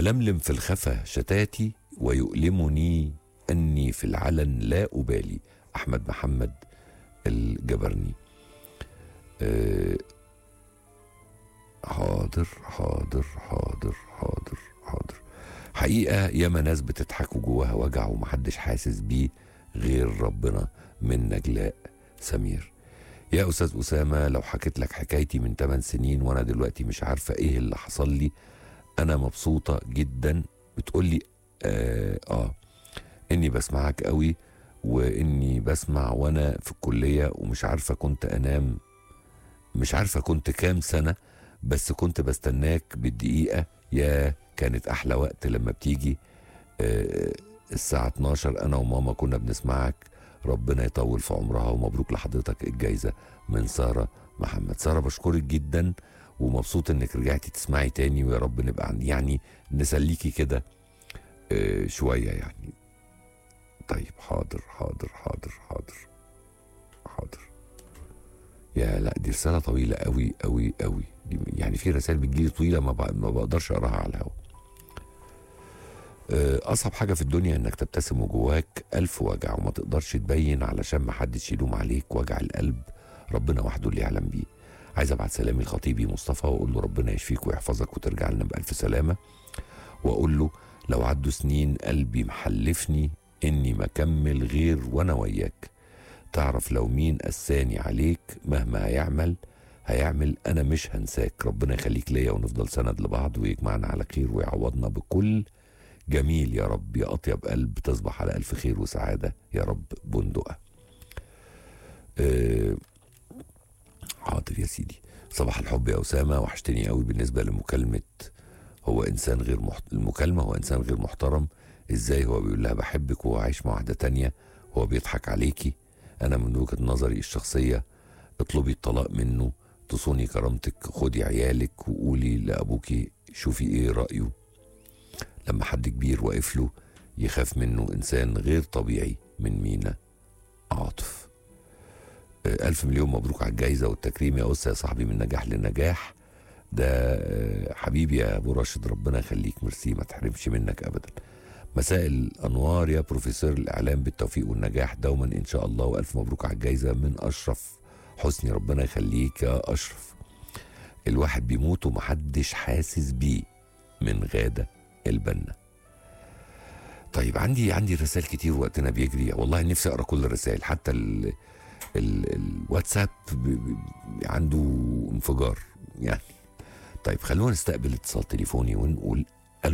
ألملم في الخفا شتاتي ويؤلمني أني في العلن لا أبالي أحمد محمد الجبرني أه حاضر حاضر حاضر حاضر حاضر حقيقة ياما ناس بتضحك وجواها وجع ومحدش حاسس بيه غير ربنا من نجلاء سمير يا أستاذ أسامة لو حكيت لك حكايتي من 8 سنين وأنا دلوقتي مش عارفة إيه اللي حصل لي أنا مبسوطة جدا بتقولي آه, آه إني بسمعك قوي وإني بسمع وأنا في الكلية ومش عارفة كنت أنام مش عارفة كنت كام سنة بس كنت بستناك بالدقيقة يا كانت أحلى وقت لما بتيجي آه الساعة 12 أنا وماما كنا بنسمعك ربنا يطول في عمرها ومبروك لحضرتك الجايزة من سارة محمد سارة بشكرك جدا ومبسوط انك رجعتي تسمعي تاني ويا رب نبقى عن- يعني نسليكي كده آه، شوية يعني طيب حاضر حاضر حاضر حاضر حاضر يا لا دي رسالة طويلة قوي قوي قوي دي يعني في رسائل بتجيلي طويلة ما, بق- ما بقدرش اقراها على الهوا آه، أصعب حاجة في الدنيا إنك تبتسم وجواك ألف وجع وما تقدرش تبين علشان ما حدش يلوم عليك وجع القلب ربنا وحده اللي يعلم بيه عايز أبعت سلامي لخطيبي مصطفى وأقول له ربنا يشفيك ويحفظك وترجع لنا بألف سلامة وأقول له لو عدوا سنين قلبي محلفني إني ما أكمل غير وأنا وياك تعرف لو مين قساني عليك مهما هيعمل هيعمل أنا مش هنساك ربنا يخليك ليا ونفضل سند لبعض ويجمعنا على خير ويعوضنا بكل جميل يا رب يا أطيب قلب تصبح على ألف خير وسعادة يا رب بندقة أه حاضر يا سيدي صباح الحب يا أسامة وحشتني قوي بالنسبة لمكالمة هو إنسان غير محت... المكالمة هو إنسان غير محترم إزاي هو بيقول لها بحبك وهو عايش مع واحدة تانية هو بيضحك عليكي أنا من وجهة نظري الشخصية اطلبي الطلاق منه تصوني كرامتك خدي عيالك وقولي لأبوكي شوفي إيه رأيه لما حد كبير واقف له يخاف منه إنسان غير طبيعي من مينا عاطف آه، ألف مليون مبروك على الجايزة والتكريم يا أسة يا صاحبي من نجاح لنجاح ده آه، حبيبي يا أبو راشد ربنا يخليك ميرسي ما تحرمش منك أبدا مساء الأنوار يا بروفيسور الإعلام بالتوفيق والنجاح دوما إن شاء الله وألف مبروك على الجايزة من أشرف حسني ربنا يخليك يا أشرف الواحد بيموت ومحدش حاسس بيه من غادة البنا طيب عندي عندي رسائل كتير وقتنا بيجري والله نفسي اقرا كل الرسائل حتى ال ال الواتساب ب- ب- عنده انفجار يعني طيب خلونا نستقبل اتصال تليفوني ونقول الو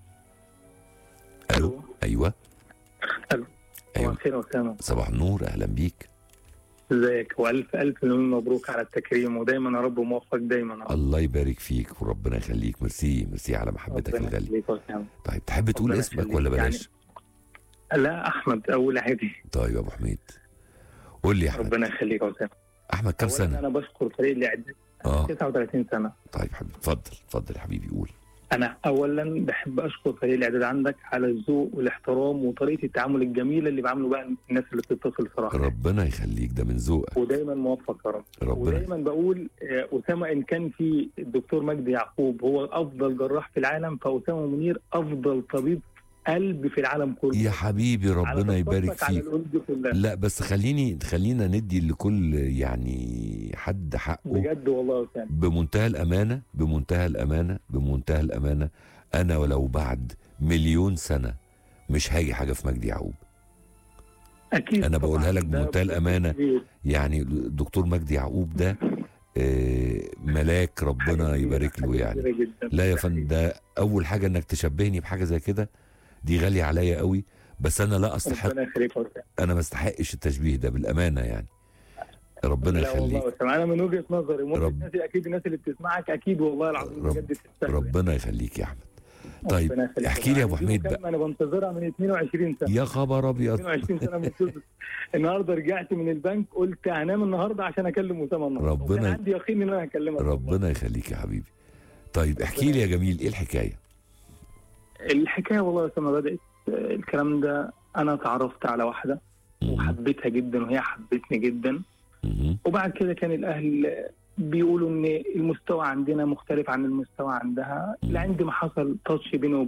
الو ألو. ايوه ألو. ايوه صباح الخير يا اسامه صباح النور اهلا بيك ازيك والف الف مليون مبروك على التكريم ودايما يا رب موفق دايما يا رب. الله يبارك فيك وربنا يخليك ميرسي ميرسي على محبتك ربنا الغاليه يخليك يا أسامة. طيب تحب تقول ربنا اسمك يخليك. ولا يعني بلاش لا احمد اول عادي طيب يا ابو حميد قول لي يا احمد ربنا يخليك يا اسامه احمد كام أولاً سنه انا بشكر فريق الاعداد اه 39 سنه طيب حبيبي اتفضل اتفضل يا حبيبي قول انا اولا بحب اشكر فريق الاعداد عندك على الذوق والاحترام وطريقه التعامل الجميله اللي بعملوا بقى الناس اللي بتتصل صراحه ربنا يخليك ده من ذوقك ودايما موفق يا رب ربنا ودايما بقول آه، اسامه ان كان في الدكتور مجدي يعقوب هو افضل جراح في العالم فاسامه منير افضل طبيب قلب في العالم كله يا حبيبي على ربنا يبارك تخصصك على فيك الأرض دي كلها لا بس خليني خلينا ندي لكل يعني حد حقه بجد والله يا اسامه بمنتهى الامانه بمنتهى الامانه بمنتهى الامانه انا ولو بعد مليون سنه مش هاجي حاجه في مجدي يعقوب اكيد أنا طبعاً. بقولها لك ده بمنتهى الأمانة. كبير. يعني الدكتور مجدي يعقوب ده آه، ملاك حاجة ربنا كبيرة، يبارك له حاجة يعني كبيرة جدا. لا يا ده فندم ده اول حاجه انك تشبهني بحاجه زي كده دي غاليه عليا قوي بس انا لا استحق ربنا يخليك يا أسامة. انا ما استحقش التشبيه ده بالامانه يعني ربنا لا والله يخليك يا أسامة، انا من وجهه نظري رب- ممكن الناس اكيد الناس اللي بتسمعك اكيد والله العظيم رب- بجد تستاهل ربنا يخليك يا احمد طيب ربنا يخليك. احكي لي يا ابو دي حميد بقى مكالمة انا بنتظرها من 22 سنه يا خبر ابيض 22 سنه منتظر النهارده رجعت من البنك قلت هنام النهارده عشان اكلم اسامه النهارده ربنا- وكان عندي يقين ان انا هكلمك ربنا يخليك يا حبيبي طيب احكي لي يا جميل ايه الحكايه الحكايه والله يا اسامه بدات آه، الكلام ده انا تعرفت على واحده مهم. وحبيتها جدا وهي حبتني جدا مهم. وبعد كده كان الاهل بيقولوا ان المستوى عندنا مختلف عن المستوى عندها مم. لعند ما حصل تاتش بيني